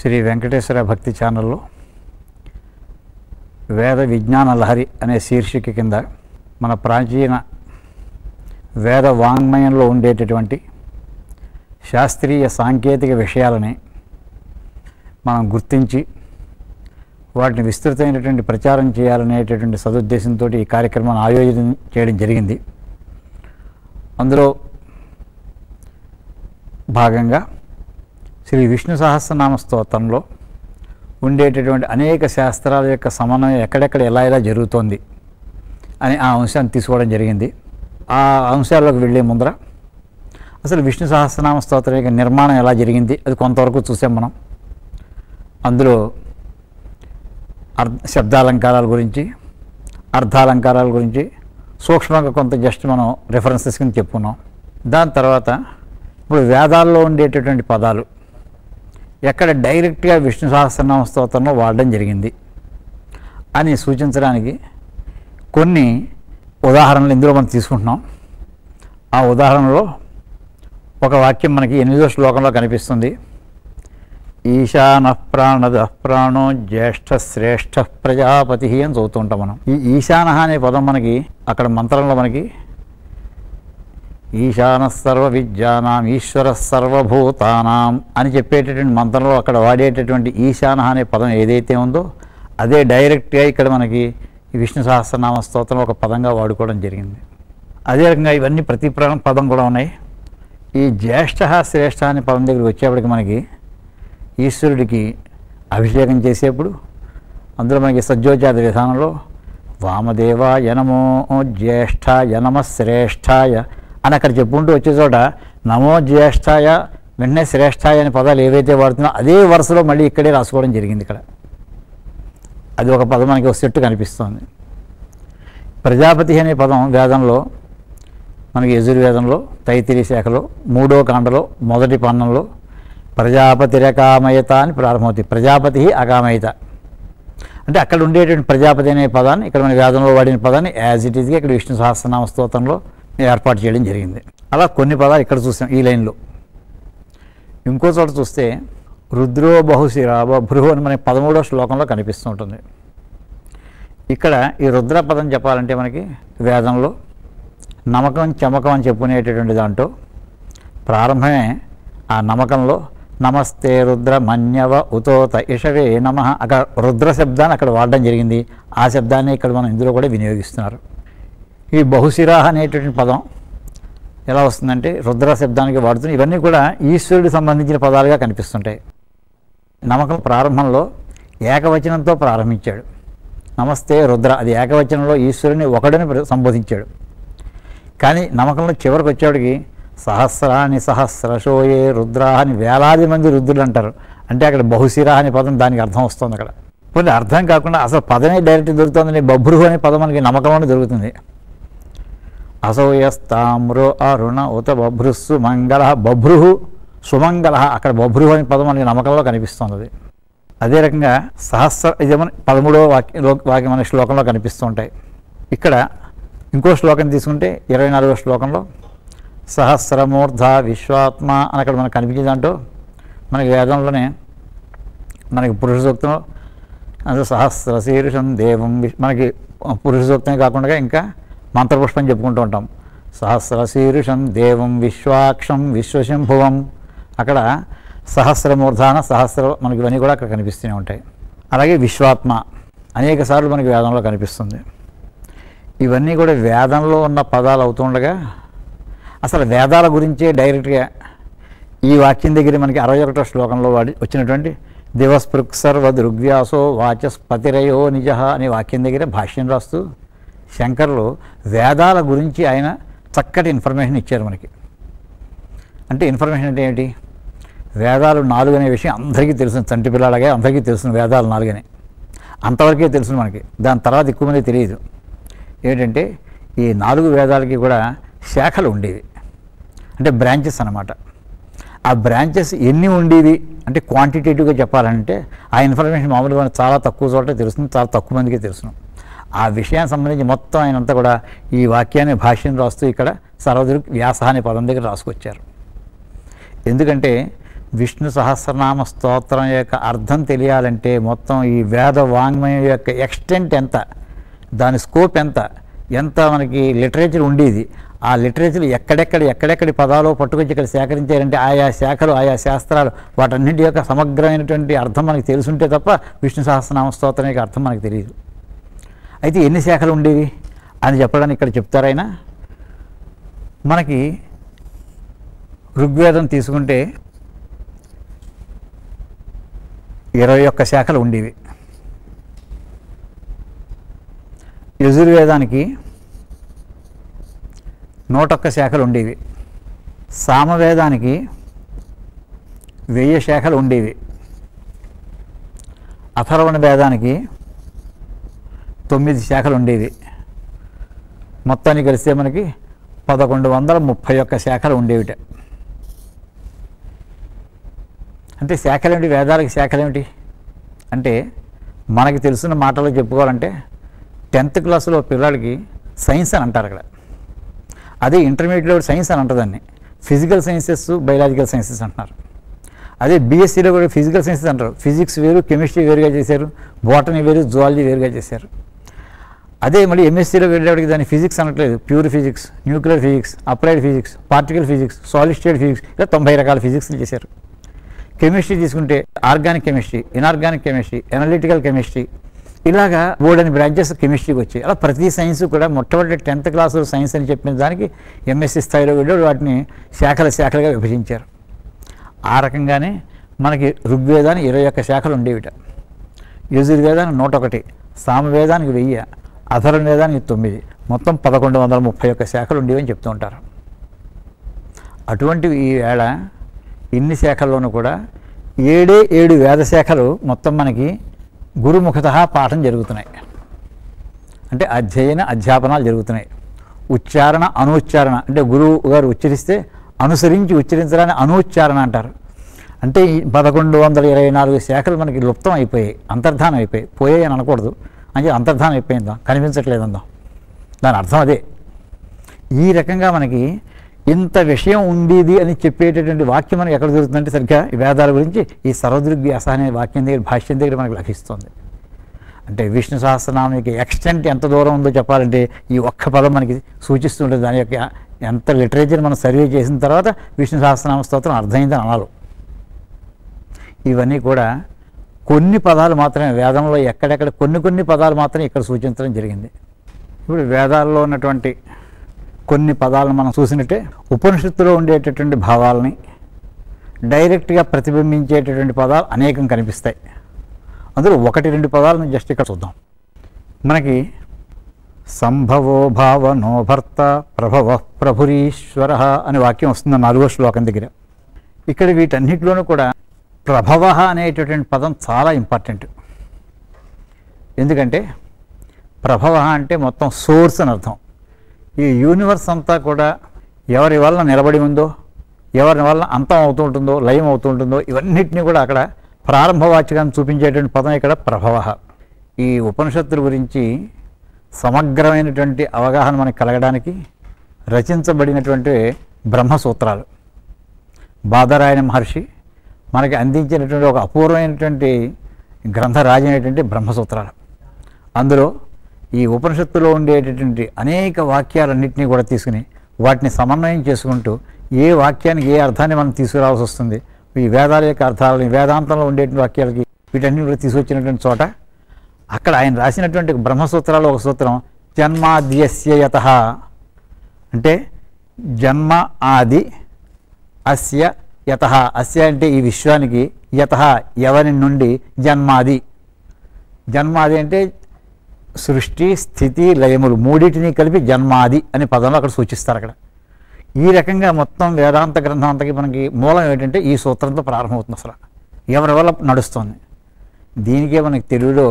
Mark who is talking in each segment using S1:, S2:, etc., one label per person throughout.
S1: శ్రీ వెంకటేశ్వర భక్తి ఛానల్లో వేద విజ్ఞాన లహరి అనే శీర్షిక కింద మన ప్రాచీన వేద వాంగ్మయంలో ఉండేటటువంటి శాస్త్రీయ సాంకేతిక విషయాలని మనం గుర్తించి వాటిని విస్తృతమైనటువంటి ప్రచారం చేయాలనేటటువంటి సదుద్దేశంతో ఈ కార్యక్రమాన్ని ఆయోజన చేయడం జరిగింది అందులో భాగంగా శ్రీ విష్ణు సహస్రనామ స్తోత్రంలో ఉండేటటువంటి అనేక శాస్త్రాల యొక్క సమన్వయం ఎక్కడెక్కడ ఎలా ఎలా జరుగుతోంది అని ఆ అంశాన్ని తీసుకోవడం జరిగింది ఆ అంశాల్లోకి వెళ్ళే ముందర అసలు విష్ణు సహస్రనామ స్తోత్రం యొక్క నిర్మాణం ఎలా జరిగింది అది కొంతవరకు చూసాం మనం అందులో అర్థ శబ్దాలంకారాల గురించి అర్థాలంకారాల గురించి సూక్ష్మంగా కొంత జస్ట్ మనం రెఫరెన్సెస్ కింద చెప్పుకున్నాం దాని తర్వాత ఇప్పుడు వేదాల్లో ఉండేటటువంటి పదాలు ఎక్కడ డైరెక్ట్గా విష్ణు సహస్రనామ స్తోత్రంలో వాడడం జరిగింది అని సూచించడానికి కొన్ని ఉదాహరణలు ఇందులో మనం తీసుకుంటున్నాం ఆ ఉదాహరణలో ఒక వాక్యం మనకి ఎనిమిదో శ్లోకంలో కనిపిస్తుంది ఈశాన ప్రాణద ప్రాణో జ్యేష్ఠ శ్రేష్ఠ ప్రజాపతి అని చదువుతూ ఉంటాం మనం ఈ ఈశాన అనే పదం మనకి అక్కడ మంత్రంలో మనకి ఈశాన సర్వ విద్యానాం ఈశ్వర సర్వభూతానాం అని చెప్పేటటువంటి మంత్రంలో అక్కడ వాడేటటువంటి ఈశాన అనే పదం ఏదైతే ఉందో అదే డైరెక్ట్గా ఇక్కడ మనకి ఈ విష్ణు సహస్రనామ స్తోత్రం ఒక పదంగా వాడుకోవడం జరిగింది అదే రకంగా ఇవన్నీ ప్రతి ప్ర- పదం కూడా ఉన్నాయి ఈ జ్యేష్ఠ శ్రేష్ఠ అనే పదం దగ్గరికి వచ్చేప్పటికి మనకి ఈశ్వరుడికి అభిషేకం చేసేప్పుడు అందులో మనకి సజ్జోజాత విధానంలో వామదేవాయ నమో జ్యేష్ఠాయ నమ శ్రేష్ఠాయ అని అక్కడ చెప్పుకుంటూ వచ్చే చోట నమో జ్యేష్ఠాయ వెంటనే శ్రేష్ఠాయ అనే పదాలు ఏవైతే వాడుతున్నా అదే వరుసలో మళ్ళీ ఇక్కడే రాసుకోవడం జరిగింది ఇక్కడ అది ఒక పదం మనకి ఒక సెట్టు కనిపిస్తుంది ప్రజాపతి అనే పదం వేదంలో మనకి యజుర్వేదంలో తైతిరి శాఖలో మూడో కాండలో మొదటి పన్నంలో ప్రజాపతిరకామయత అని ప్రారంభమవుతుంది ప్రజాపతి అకామయత అంటే అక్కడ ఉండేటువంటి ప్రజాపతి అనే పదాన్ని ఇక్కడ మన వేదంలో వాడిన పదాన్ని యాజ్ ఇట్ ఈస్గా ఇక్కడ విష్ణు సహస్రనామ స్తోత్రంలో ఏర్పాటు చేయడం జరిగింది అలా కొన్ని పదాలు ఇక్కడ చూసాం ఈ లైన్లో ఇంకో చోట చూస్తే రుద్రో బహుశిర బభ్రుహు అని మనకి పదమూడో శ్లోకంలో కనిపిస్తూ ఉంటుంది ఇక్కడ ఈ రుద్ర పదం చెప్పాలంటే మనకి వేదంలో నమకం చమకం అని చెప్పుకునేటటువంటి దాంట్లో ప్రారంభమే ఆ నమకంలో నమస్తే రుద్ర మన్యవ ఉతోత ఇషవే నమ అక్కడ రుద్ర శబ్దాన్ని అక్కడ వాడడం జరిగింది ఆ శబ్దాన్ని ఇక్కడ మనం ఇందులో కూడా వినియోగిస్తున్నారు ఈ బహుశిరా అనేటటువంటి పదం ఎలా వస్తుందంటే రుద్ర శబ్దానికి వాడుతుంది ఇవన్నీ కూడా ఈశ్వరుడికి సంబంధించిన పదాలుగా కనిపిస్తుంటాయి నమ్మకం ప్రారంభంలో ఏకవచనంతో ప్రారంభించాడు నమస్తే రుద్ర అది ఏకవచనంలో ఈశ్వరుని ఒకడని ప్ర- సంబోధించాడు కానీ నమ్మకంలో చివరికి వచ్చేవాడికి సహస్రాని సహస్రశోయే రుద్రా అని వేలాది మంది రుద్రులు అంటారు అంటే అక్కడ బహుశిరా అనే పదం దానికి అర్థం వస్తుంది అక్కడ కొన్ని అర్థం కాకుండా అసలు పదమే డైరెక్ట్ దొరుకుతుందని బభ్రుహు అనే పదం మనకి నమ్మకంలోనే దొరుకుతుంది అసౌయస్తామ్రో అరుణ ఉత బభ్రుస్సు మంగళ బభ్రుహు సుమంగళ అక్కడ బభ్రుహు అనే పదం మనకి నమ్మకంలో కనిపిస్తుంది అదే రకంగా సహస్ర ఇదేమో పదమూడవ వాక్య వాక్యం అనే శ్లోకంలో కనిపిస్తూ ఉంటాయి ఇక్కడ ఇంకో శ్లోకం తీసుకుంటే ఇరవై నాలుగో శ్లోకంలో సహస్రమూర్ధ విశ్వాత్మ అని అక్కడ మనకు కనిపించే దాంట్లో మనకి వేదంలోనే మనకి పురుష సూక్తంలో అందులో సహస్ర శీర్షం దేవం విశ్- మనకి పురుష సూక్తమే కాకుండా ఇంకా మంత్రపుష్పం చెప్పుకుంటూ ఉంటాం సహస్ర శీర్షం దేవం విశ్వాక్షం విశ్వశంభువం అక్కడ సహస్రమూర్ధాన సహస్ర మనకి ఇవన్నీ కూడా అక్కడ కనిపిస్తూనే ఉంటాయి అలాగే విశ్వాత్మ అనేక సార్లు మనకి వేదంలో కనిపిస్తుంది ఇవన్నీ కూడా వేదంలో ఉన్న పదాలు అవుతుండగా అసలు వేదాల గురించే డైరెక్ట్గా ఈ వాక్యం దగ్గర మనకి అరవై ఒకటో శ్లోకంలో వాడి వచ్చినటువంటి దివస్పృక్ సర్వ దృగ్వ్యాసో వాచస్పతిరయో నిజ అనే వాక్యం దగ్గర భాష్యం రాస్తూ శంకర్లు వేదాల గురించి ఆయన చక్కటి ఇన్ఫర్మేషన్ ఇచ్చారు మనకి అంటే ఇన్ఫర్మేషన్ అంటే ఏంటి వేదాలు నాలుగు అనే విషయం అందరికీ తెలుసు చంటి పిల్లలాగే అందరికీ తెలుసు వేదాలు నాలుగని అంతవరకే తెలుసు మనకి దాని తర్వాత ఎక్కువ మంది తెలియదు ఏంటంటే ఈ నాలుగు వేదాలకి కూడా శాఖలు ఉండేవి అంటే బ్రాంచెస్ అన్నమాట ఆ బ్రాంచెస్ ఎన్ని ఉండేవి అంటే క్వాంటిటేటివ్గా చెప్పాలంటే ఆ ఇన్ఫర్మేషన్ మామూలుగా మనకు చాలా తక్కువ చోట తెలుస్తుంది చాలా తక్కువ మందికి తెలుసును ఆ విషయానికి సంబంధించి మొత్తం ఆయన అంతా కూడా ఈ వాక్యాన్ని భాష్యం రాస్తూ ఇక్కడ సర్వదృక్ వ్యాస అనే పదం దగ్గర రాసుకొచ్చారు ఎందుకంటే విష్ణు సహస్రనామ స్తోత్రం యొక్క అర్థం తెలియాలంటే మొత్తం ఈ వేద వాంగ్మయం యొక్క ఎక్స్టెంట్ ఎంత దాని స్కోప్ ఎంత ఎంత మనకి లిటరేచర్ ఉండేది ఆ లిటరేచర్ ఎక్కడెక్కడ ఎక్కడెక్కడి పదాలు పట్టుకొచ్చి ఇక్కడ సేకరించారంటే ఆయా శాఖలు ఆయా శాస్త్రాలు వాటన్నిటి యొక్క సమగ్రమైనటువంటి అర్థం మనకి తెలుసుంటే తప్ప విష్ణు సహస్రనామ స్తోత్రం యొక్క అర్థం మనకు తెలియదు అయితే ఎన్ని శాఖలు ఉండేవి అని చెప్పడానికి ఇక్కడ చెప్తారైనా మనకి ఋగ్వేదం తీసుకుంటే ఇరవై ఒక్క శాఖలు ఉండేవి యజుర్వేదానికి నూటొక్క శాఖలు ఉండేవి సామవేదానికి వెయ్యి శాఖలు ఉండేవి అథర్వణ వేదానికి తొమ్మిది శాఖలు ఉండేవి మొత్తాన్ని కలిస్తే మనకి పదకొండు వందల ముప్పై ఒక్క శాఖలు ఉండేవిట అంటే శాఖలేమిటి వేదాలకి శాఖలేమిటి అంటే మనకి తెలిసిన మాటలు చెప్పుకోవాలంటే టెన్త్ క్లాసులో పిల్లలకి సైన్స్ అని అంటారు అక్కడ అదే ఇంటర్మీడియట్లో సైన్స్ అని అంటదాన్ని ఫిజికల్ సైన్సెస్ బయలాజికల్ సైన్సెస్ అంటున్నారు అదే బీఎస్సీలో కూడా ఫిజికల్ సైన్సెస్ అంటారు ఫిజిక్స్ వేరు కెమిస్ట్రీ వేరుగా చేశారు బోటనీ వేరు జువాలజీ వేరుగా చేశారు అదే మళ్ళీ ఎంఎస్సీలో వెళ్ళేవాడికి దాన్ని ఫిజిక్స్ అనట్లేదు pure physics nuclear physics applied physics particle physics solid state physics ఇలా తొంభై రకాల ఫిజిక్స్ని చేశారు కెమిస్ట్రీ తీసుకుంటే organic chemistry inorganic chemistry analytical chemistry ఇలాగా బోర్డని బ్రాంచెస్ కెమిస్ట్రీకి వచ్చాయి అలా ప్రతి సైన్స్ కూడా మొట్టమొదటి టెన్త్ క్లాస్ సైన్స్ అని చెప్పిన దానికి ఎంఎస్సీ స్థాయిలో వెళ్ళి వాటిని శాఖల శాఖలుగా విభజించారు ఆ రకంగానే మనకి ఋగ్వేదానికి ఇరవై ఒక్క శాఖలు ఉండేవిట యజుర్వేదానికి నూట ఒకటి సామవేదానికి వెయ్యి అథర్వవేదానికి తొమ్మిది మొత్తం పదకొండు వందల ముప్పై ఒక్క శాఖలు ఉండేవని చెప్తూ ఉంటారు అటువంటివి ఈ వేళ ఇన్ని శాఖల్లోనూ కూడా ఏడే ఏడు వేద శాఖలు మొత్తం మనకి గురుముఖత పాఠం జరుగుతున్నాయి అంటే అధ్యయన అధ్యాపనాలు జరుగుతున్నాయి ఉచ్చారణ అనుచ్చారణ అంటే గురువు గారు ఉచ్చరిస్తే అనుసరించి ఉచ్చరించడాన్ని అనుచ్చారణ అంటారు అంటే ఈ పదకొండు వందల ఇరవై నాలుగు శాఖలు మనకి లుప్తం అయిపోయాయి అంతర్ధానం అయిపోయాయి పోయాయి అని అనకూడదు అంటే అంతర్ధానం అయిపోయిందా కనిపించట్లేదందాం దాని అర్థం అదే ఈ రకంగా మనకి ఇంత విషయం ఉండేది అని చెప్పేటటువంటి వాక్యం మనకి ఎక్కడ దొరుకుతుందంటే సరిగ్గా ఈ వేదాల గురించి ఈ సర్వదృగ్వ్యాస అనే వాక్యం దగ్గర భాష్యం దగ్గర మనకు లభిస్తుంది అంటే విష్ణు సహస్రనామానికి ఎక్స్టెంట్ ఎంత దూరం ఉందో చెప్పాలంటే ఈ ఒక్క పదం మనకి సూచిస్తుంటుంది దాని యొక్క ఎంత లిటరేచర్ మనం సర్వే చేసిన తర్వాత విష్ణు సహస్రనామ స్తోత్రం అర్థమైందని అనాలి ఇవన్నీ కూడా కొన్ని పదాలు మాత్రమే వేదంలో ఎక్కడెక్కడ కొన్ని కొన్ని పదాలు మాత్రమే ఇక్కడ సూచించడం జరిగింది ఇప్పుడు వేదాల్లో ఉన్నటువంటి కొన్ని పదాలను మనం చూసినట్టే ఉపనిషత్తులో ఉండేటటువంటి భావాలని డైరెక్ట్గా ప్రతిబింబించేటటువంటి పదాలు అనేకం కనిపిస్తాయి అందులో ఒకటి రెండు పదాలను జస్ట్ ఇక్కడ చూద్దాం మనకి సంభవో భావనో భర్త ప్రభవ ప్రభురీశ్వర అనే వాక్యం వస్తుంది నాలుగో శ్లోకం దగ్గర ఇక్కడ వీటన్నిటిలోనూ కూడా ప్రభవ అనేటటువంటి పదం చాలా ఇంపార్టెంట్ ఎందుకంటే ప్రభవ అంటే మొత్తం సోర్స్ అని అర్థం ఈ యూనివర్స్ అంతా కూడా ఎవరి వల్ల నిలబడి ఉందో ఎవరి వల్ల అంతం అవుతూ ఉంటుందో లయం అవుతూ ఉంటుందో ఇవన్నిటిని కూడా అక్కడ ప్రారంభవాచకాన్ని చూపించేటువంటి పదం ఇక్కడ ప్రభవ ఈ ఉపనిషత్తుల గురించి సమగ్రమైనటువంటి అవగాహన మనకు కలగడానికి రచించబడినటువంటి బ్రహ్మసూత్రాలు బాదరాయణ మహర్షి మనకి అందించినటువంటి ఒక అపూర్వమైనటువంటి గ్రంథరాజు అయినటువంటి బ్రహ్మసూత్రాలు అందులో ఈ ఉపనిషత్తులో ఉండేటటువంటి అనేక వాక్యాలన్నింటినీ కూడా తీసుకుని వాటిని సమన్వయం చేసుకుంటూ ఏ వాక్యానికి ఏ అర్థాన్ని మనం తీసుకురావాల్సి వస్తుంది ఈ వేదాల యొక్క అర్థాలని వేదాంతంలో ఉండేటువంటి వాక్యాలకి వీటన్ని కూడా తీసుకొచ్చినటువంటి చోట అక్కడ ఆయన రాసినటువంటి బ్రహ్మసూత్రాలు ఒక సూత్రం జన్మాద్యస్యయత అంటే జన్మ ఆది అస్య యత అస్య అంటే ఈ విశ్వానికి యత ఎవరి నుండి జన్మాది జన్మాది అంటే సృష్టి స్థితి లయములు మూడింటిని కలిపి జన్మాది అనే పదంలో అక్కడ సూచిస్తారు అక్కడ ఈ రకంగా మొత్తం వేదాంత గ్రంథం అంతకి మనకి మూలం ఏంటంటే ఈ సూత్రంతో ప్రారంభమవుతుంది అసలు ఎవరి వల్ల నడుస్తుంది దీనికే మనకి తెలుగులో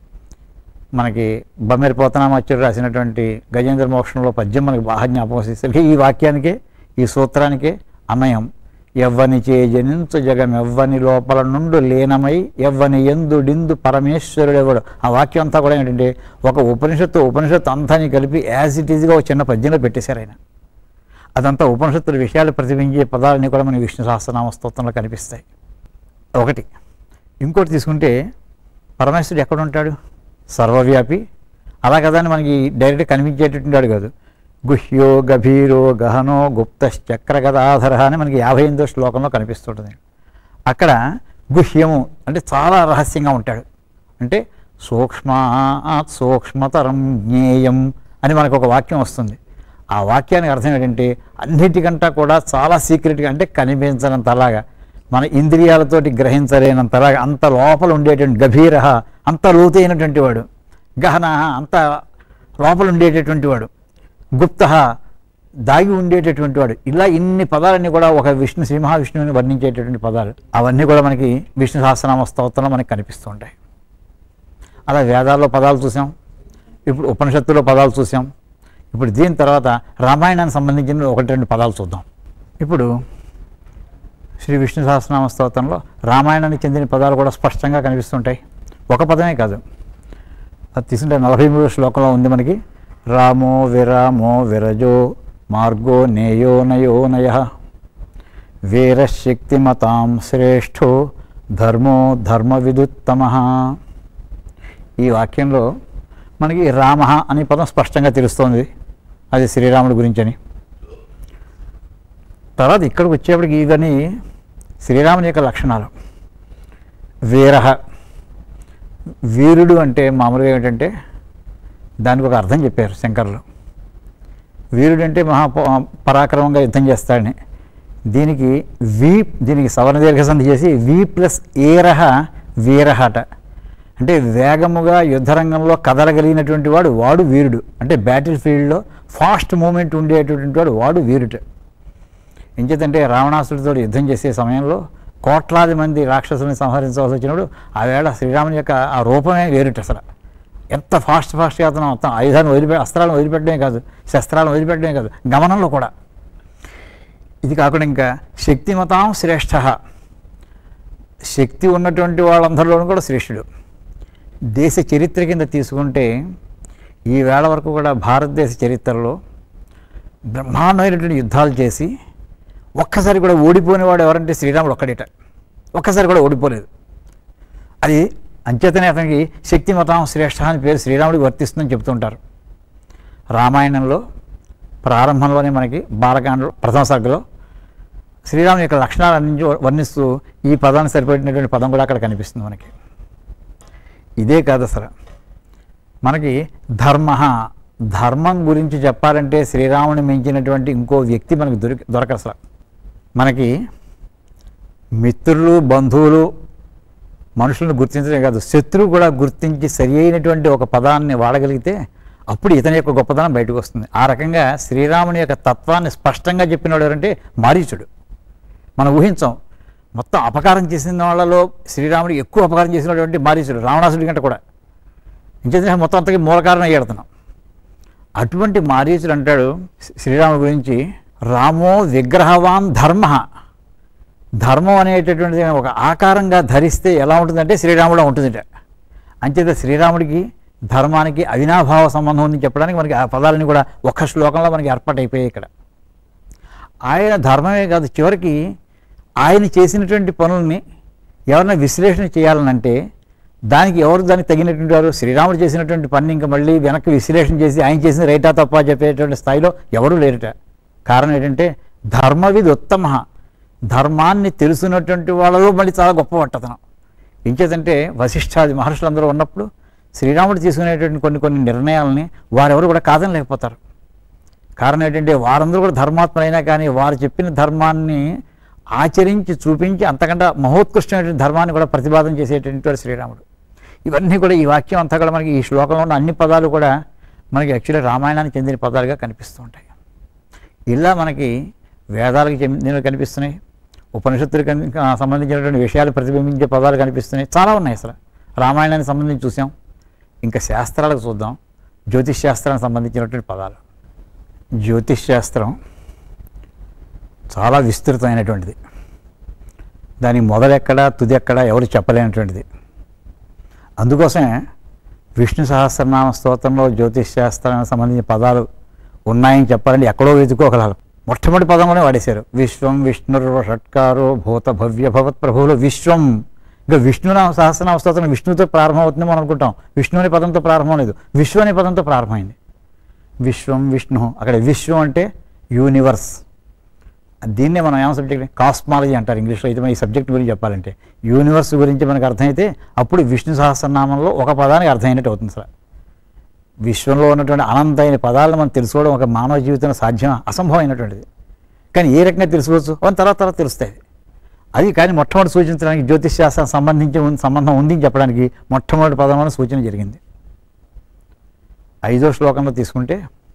S1: మనకి బమ్మెరి పోతనామాచ్యుడు రాసినటువంటి గజేంద్ర మోక్షంలో పద్యం మనకి బాగా జ్ఞాపకం వస్తుంది ఈ వాక్యానికే ఈ సూత్రానికే అన్వయం ఎవ్వని చే జనించు జగం ఎవ్వని లోపల నుండు లీనమై ఎవ్వని ఎందుడిందు పరమేశ్వరుడు ఎవడు ఆ వాక్యం అంతా కూడా ఏంటంటే ఒక ఉపనిషత్తు ఉపనిషత్తు అంతాని కలిపి యాజ్ ఇట్ ఈజ్గా ఒక చిన్న పద్యంలో పెట్టేశారు ఆయన అదంతా ఉపనిషత్తుల విషయాలు ప్రతిబింబించే పదాలన్నీ కూడా మన విష్ణు సహస్రనామ స్తోత్రంలో కనిపిస్తాయి ఒకటి ఇంకోటి తీసుకుంటే పరమేశ్వరుడు ఎక్కడ ఉంటాడు సర్వవ్యాపి అలా కదా అని మనకి డైరెక్ట్ కనిపించేటట్టు కాదు గుహ్యో గభీరో గహనో గుప్త చక్ర గదాధర అని మనకి యాభై ఎనిమిదో శ్లోకంలో కనిపిస్తుంటుంది అక్కడ గుహ్యము అంటే చాలా రహస్యంగా ఉంటాడు అంటే సూక్ష్మాత్ సూక్ష్మతరం జ్ఞేయం అని మనకు ఒక వాక్యం వస్తుంది ఆ వాక్యానికి అర్థం ఏంటంటే అన్నిటికంటా కూడా చాలా సీక్రెట్గా అంటే కనిపించనంతలాగా మన ఇంద్రియాలతోటి గ్రహించలేనంతలాగా అంత లోపల ఉండేటువంటి గభీర అంత లోతైనటువంటి వాడు గహన అంత లోపల ఉండేటటువంటి వాడు గుప్త దాగి ఉండేటటువంటి వాడు ఇలా ఇన్ని పదాలన్నీ కూడా ఒక విష్ణు శ్రీ మహావిష్ణువుని వర్ణించేటటువంటి పదాలు అవన్నీ కూడా మనకి విష్ణు సహస్రనామ స్తోత్రంలో మనకి కనిపిస్తూ ఉంటాయి అలా వేదాల్లో పదాలు చూసాం ఇప్పుడు ఉపనిషత్తులో పదాలు చూసాం ఇప్పుడు దీని తర్వాత రామాయణానికి సంబంధించిన ఒకటి రెండు పదాలు చూద్దాం ఇప్పుడు శ్రీ విష్ణు సహస్రనామ స్తోత్రంలో రామాయణానికి చెందిన పదాలు కూడా స్పష్టంగా కనిపిస్తుంటాయి ఒక పదమే కాదు అది తీసుకుంటే నలభై మూడు శ్లోకంలో ఉంది మనకి రామో విరామో విరజో మార్గో నేయో నయో నయ వీరశక్తిమతాం శ్రేష్ఠో ధర్మో ధర్మ విదుత్తమ ఈ వాక్యంలో మనకి రామ అనే పదం స్పష్టంగా తెలుస్తోంది అది శ్రీరాముడి గురించి అని తర్వాత ఇక్కడికి వచ్చేప్పటికి ఇవన్నీ శ్రీరాముని యొక్క లక్షణాలు వీరహ వీరుడు అంటే మామూలుగా ఏమిటంటే దానికి ఒక అర్థం చెప్పారు శంకర్లు వీరుడు అంటే మహా ప- పరాక్రమంగా యుద్ధం చేస్తాడని దీనికి వి దీనికి సవర్ణ దీర్ఘ సంధి చేసి వి ప్లస్ ఏరహ వీరహట అంటే వేగముగా యుద్ధరంగంలో కదలగలిగినటువంటి వాడు వాడు వీరుడు అంటే బ్యాటిల్ ఫీల్డ్లో ఫాస్ట్ మూమెంట్ ఉండేటటువంటి వాడు వాడు వీరుడు ఎంచేతంటే రావణాసుడితో యుద్ధం చేసే సమయంలో కోట్లాది మంది రాక్షసుల్ని సంహరించవలసి వచ్చినప్పుడు ఆ వేళ శ్రీరాముని యొక్క ఆ రూపమే వేరుట అసలు ఎంత ఫాస్ట్ ఫాస్ట్గా అతను మొత్తం ఆయుధాన్ని వదిలిపె అస్త్రాలను వదిలిపెట్టడమే కాదు శస్త్రాలను వదిలిపెట్టడమే కాదు గమనంలో కూడా ఇది కాకుండా ఇంకా శక్తిమతాం శ్రేష్ఠ శక్తి ఉన్నటువంటి వాళ్ళందరిలోనూ కూడా శ్రేష్ఠుడు దేశ చరిత్ర కింద తీసుకుంటే ఈ వేళ వరకు కూడా భారతదేశ చరిత్రలో బ్రహ్మాండమైనటువంటి యుద్ధాలు చేసి ఒక్కసారి కూడా ఓడిపోయినవాడు ఎవరంటే శ్రీరాముడు ఒక్కడేట ఒక్కసారి కూడా ఓడిపోలేదు అది అంచేతనే అతనికి శక్తిమతాం శ్రేష్ఠ అని పేరు శ్రీరాముడికి వర్తిస్తుందని చెప్తుంటారు రామాయణంలో ప్రారంభంలోనే మనకి బాలకాండ ప్రథమ సర్గలో శ్రీరాముని యొక్క లక్షణాలన్నీ వర్ణిస్తూ ఈ పదానికి సరిపడినటువంటి పదం కూడా అక్కడ కనిపిస్తుంది మనకి ఇదే కాదు అసలు మనకి ధర్మ ధర్మం గురించి చెప్పాలంటే శ్రీరాముని మించినటువంటి ఇంకో వ్యక్తి మనకి దొరికి దొరక అసలు మనకి మిత్రులు బంధువులు మనుషులను గుర్తించడమే కాదు శత్రువు కూడా గుర్తించి సరి అయినటువంటి ఒక పదాన్ని వాడగలిగితే అప్పుడు ఇతని యొక్క గొప్పతనం బయటకు వస్తుంది ఆ రకంగా శ్రీరాముని యొక్క తత్వాన్ని స్పష్టంగా చెప్పినవాడు ఎవరంటే మారీచుడు మనం ఊహించాం మొత్తం అపకారం చేసిన వాళ్ళలో శ్రీరాముడు ఎక్కువ అపకారం చేసినటువంటి మారీచుడు రావణాసుడి కంటే కూడా ఇంకేంటే మొత్తం అంతకి మూల కారణం అయ్యేడుతున్నాం అటువంటి మారీచుడు అంటాడు శ్రీ- శ్రీరాముడి గురించి రామో విగ్రహవాన్ ధర్మ ధర్మం అనేటటువంటిది ఒక ఆకారంగా ధరిస్తే ఎలా ఉంటుందంటే శ్రీరాముడు ఉంటుందిట అంచేత శ్రీరాముడికి ధర్మానికి అవినాభావ సంబంధం ఉందని చెప్పడానికి మనకి ఆ పదాలని కూడా ఒక్క శ్లోకంలో మనకి ఏర్పాటైపోయాయి ఇక్కడ ఆయన ధర్మమే కాదు చివరికి ఆయన చేసినటువంటి పనుల్ని ఎవరైనా విశ్లేషణ చేయాలనంటే దానికి ఎవరు దానికి తగినటువంటి వారు శ్రీరాముడు చేసినటువంటి పని ఇంకా మళ్ళీ వెనక్కి విశ్లేషణ చేసి ఆయన చేసిన రైటా తప్ప చెప్పేటువంటి స్థాయిలో ఎవరూ లేరుట కారణం ఏంటంటే ధర్మవిధి ఉత్తమ ధర్మాన్ని తెలుసున్నటువంటి వాళ్ళలో మళ్ళీ చాలా గొప్ప పట్టతనం ఇంకేదంటే వశిష్ఠాది మహర్షులందరూ ఉన్నప్పుడు శ్రీరాముడు తీసుకునేటువంటి కొన్ని కొన్ని నిర్ణయాలని వారెవరు కూడా కాదని లేకపోతారు కారణం ఏంటంటే వారందరూ కూడా ధర్మాత్మలైనా కానీ వారు చెప్పిన ధర్మాన్ని ఆచరించి చూపించి అంతకంటే మహోత్కృష్టమైనటువంటి ధర్మాన్ని కూడా ప్రతిపాదన చేసేటువంటి వాడు శ్రీరాముడు ఇవన్నీ కూడా ఈ వాక్యం అంతా కూడా మనకి ఈ శ్లోకంలో ఉన్న అన్ని పదాలు కూడా మనకి యాక్చువల్లీ రామాయణానికి చెందిన పదాలుగా కనిపిస్తూ ఉంటాయి ఇలా మనకి వేదాలకు చెందినవి కనిపిస్తున్నాయి ఉపనిషత్తులకు కని- ఆ, సంబంధించినటువంటి విషయాలు ప్రతిబింబించే పదాలు కనిపిస్తున్నాయి చాలా ఉన్నాయి అసలు రామాయణానికి సంబంధించి చూసాం ఇంకా శాస్త్రాలకు చూద్దాం జ్యోతిష్ శాస్త్రానికి సంబంధించినటువంటి పదాలు జ్యోతిష్ శాస్త్రం చాలా విస్తృతమైనటువంటిది దాని మొదలెక్కడ తుది ఎక్కడ ఎవరు చెప్పలేనటువంటిది అందుకోసమే విష్ణు సహస్రనామ స్తోత్రంలో జ్యోతిష్ శాస్త్రానికి సంబంధించిన పదాలు ఉన్నాయని చెప్పాలంటే ఎక్కడో వెతుకోగలరు మొట్టమొదటి పదంలోనే వాడేశారు విశ్వం విష్ణుర్వ షట్కారో భూత భవ్య భవత్ ప్రభువులు విశ్వం ఇంకా విష్ణునామ సహస్రనామ స్తోత్రం విష్ణుతో ప్రారంభమవుతుంది మనం అనుకుంటాం విష్ణు అనే పదంతో ప్రారంభం లేదు విశ్వ అనే పదంతో ప్రారంభమైంది విశ్వం విష్ణు అక్కడ విశ్వం అంటే యూనివర్స్ దీన్నే మనం ఏం సబ్జెక్ట్ కాస్మాలజీ అంటారు ఇంగ్లీష్లో అయితే మన ఈ సబ్జెక్ట్ గురించి చెప్పాలంటే యూనివర్స్ గురించి మనకు అర్థమైతే అప్పుడు విష్ణు సహస్రనామంలో ఒక పదానికి అర్థమైనట్టు అవుతుంది సార్ విశ్వంలో ఉన్నటువంటి అనంతమైన పదాలను మనం తెలుసుకోవడం ఒక మానవ జీవితంలో సాధ్యం అసంభవమైనటువంటిది కానీ ఏ రకంగా తెలుసుకోవచ్చు అని తర్వాత తర్వాత తెలుస్తాయి అది కానీ మొట్టమొదటి సూచించడానికి జ్యోతిష్ శాస్త్రం సంబంధించి ఉన్- సంబంధం ఉంది అని చెప్పడానికి మొట్టమొదటి పదంలో సూచన జరిగింది ఐదో శ్లోకంలో తీసుకుంటే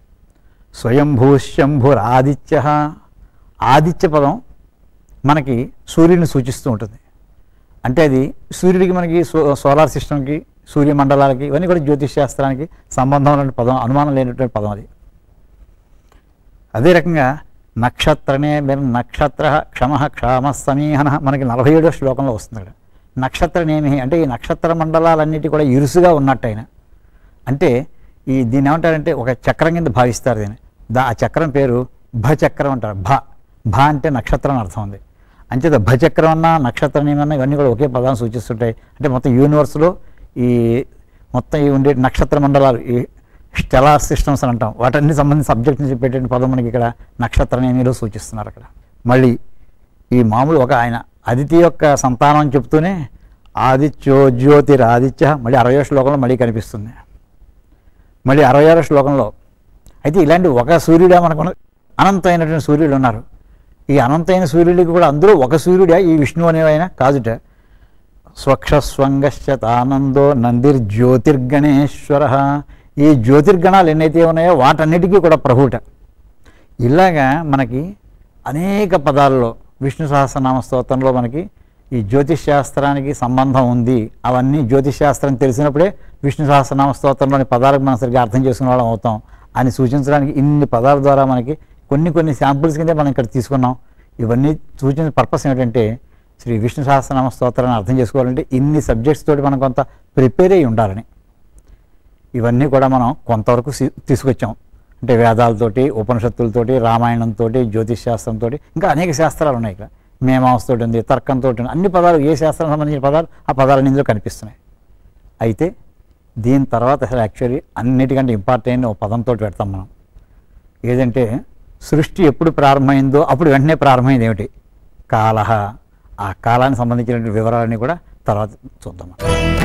S1: స్వయంభూశంభురాదిత్య ఆదిత్య పదం మనకి సూర్యుని సూచిస్తూ ఉంటుంది అంటే అది సూర్యుడికి మనకి సో- సోలార్ సిస్టమ్కి సూర్యమండలాలకి ఇవన్నీ కూడా జ్యోతిష్ శాస్త్రానికి సంబంధం ఉన్నటువంటి పదం అనుమానం లేనటువంటి పదం అది అదే రకంగా నక్షత్రనే మీరు నక్షత్ర క్షమ క్షామ సమీహన మనకి నలభై ఏడో శ్లోకంలో వస్తుంది అక్కడ నక్షత్రనేమి అంటే ఈ నక్షత్ర మండలాలన్నిటి కూడా ఇరుసుగా ఉన్నట్టు ఆయన అంటే ఈ దీన్ని ఏమంటారంటే ఒక చక్రం కింద భావిస్తారు దీన్ని దా ఆ చక్రం పేరు భచక్రం అంటారు భ భ అంటే నక్షత్రం అని అర్థం ఉంది అంచేత భచక్రం అన్న నక్షత్రం ఏమన్నా ఇవన్నీ కూడా ఒకే పదాన్ని సూచిస్తుంటాయి అంటే మొత్తం యూనివర్స్లో ఈ మొత్తం ఈ ఉండే నక్షత్ర మండలాలు ఈ స్టెలార్ సిస్టమ్స్ అని అంటాం వాటన్ని సంబంధించిన సబ్జెక్ట్ నుంచి పెట్టిన పదం మనకి ఇక్కడ నక్షత్రనేమిలో సూచిస్తున్నారు అక్కడ మళ్ళీ ఈ మామూలు ఒక ఆయన అదితి యొక్క సంతానం అని చెప్తూనే ఆదిత్యో జ్యోతిరాదిత్య మళ్ళీ అరవై శ్లోకంలో మళ్ళీ కనిపిస్తుంది మళ్ళీ అరవై ఆరో శ్లోకంలో అయితే ఇలాంటి ఒక సూర్యుడా మనకు అనంతమైనటువంటి సూర్యుడు ఉన్నారు ఈ అనంతమైన సూర్యుడికి కూడా అందులో ఒక సూర్యుడా ఈ విష్ణు అనేవైనా కాదుట స్వక్షస్వంగశ్చతానందో నందిర్జ్యోతిర్గణేశ్వర ఈ జ్యోతిర్గణాలు ఎన్నైతే ఉన్నాయో వాటన్నిటికీ కూడా ప్రభుట ఇలాగా మనకి అనేక పదాల్లో విష్ణు సహస్రనామ స్తోత్రంలో మనకి ఈ జ్యోతిష్ శాస్త్రానికి సంబంధం ఉంది అవన్నీ జ్యోతిష్ శాస్త్రం తెలిసినప్పుడే విష్ణు సహస్రనామ స్తోత్రంలోని పదాలకు మనం సరిగ్గా అర్థం చేసుకునే వాళ్ళం అవుతాం అని సూచించడానికి ఇన్ని పదాల ద్వారా మనకి కొన్ని కొన్ని శాంపుల్స్ కిందే మనం ఇక్కడ తీసుకున్నాం ఇవన్నీ సూచించిన పర్పస్ ఏంటంటే శ్రీ విష్ణు సహస్రనామ స్తోత్రాన్ని అర్థం చేసుకోవాలంటే ఇన్ని సబ్జెక్ట్స్ తోటి మనం కొంత ప్రిపేర్ అయ్యి ఉండాలని ఇవన్నీ కూడా మనం కొంతవరకు సి- తీసుకొచ్చాం అంటే వేదాలతోటి ఉపనిషత్తులతోటి రామాయణంతో జ్యోతిష్ శాస్త్రంతో ఇంకా అనేక శాస్త్రాలు ఉన్నాయి ఇక్కడ మేమాంసతో ఉంది తర్కంతో ఉంది అన్ని పదాలు ఏ శాస్త్రం సంబంధించిన పదాలు ఆ పదాలు ఇందులో కనిపిస్తున్నాయి అయితే దీని తర్వాత అసలు యాక్చువల్లీ అన్నిటికంటే ఇంపార్టెంట్ ఒక పదంతో పెడతాం మనం ఏదంటే సృష్టి ఎప్పుడు ప్రారంభమైందో అప్పుడు వెంటనే ప్రారంభమైంది ఏమిటి కాలహ ఆ కాలానికి సంబంధించినటువంటి వివరాలన్నీ కూడా తర్వాత చూద్దాం మనం.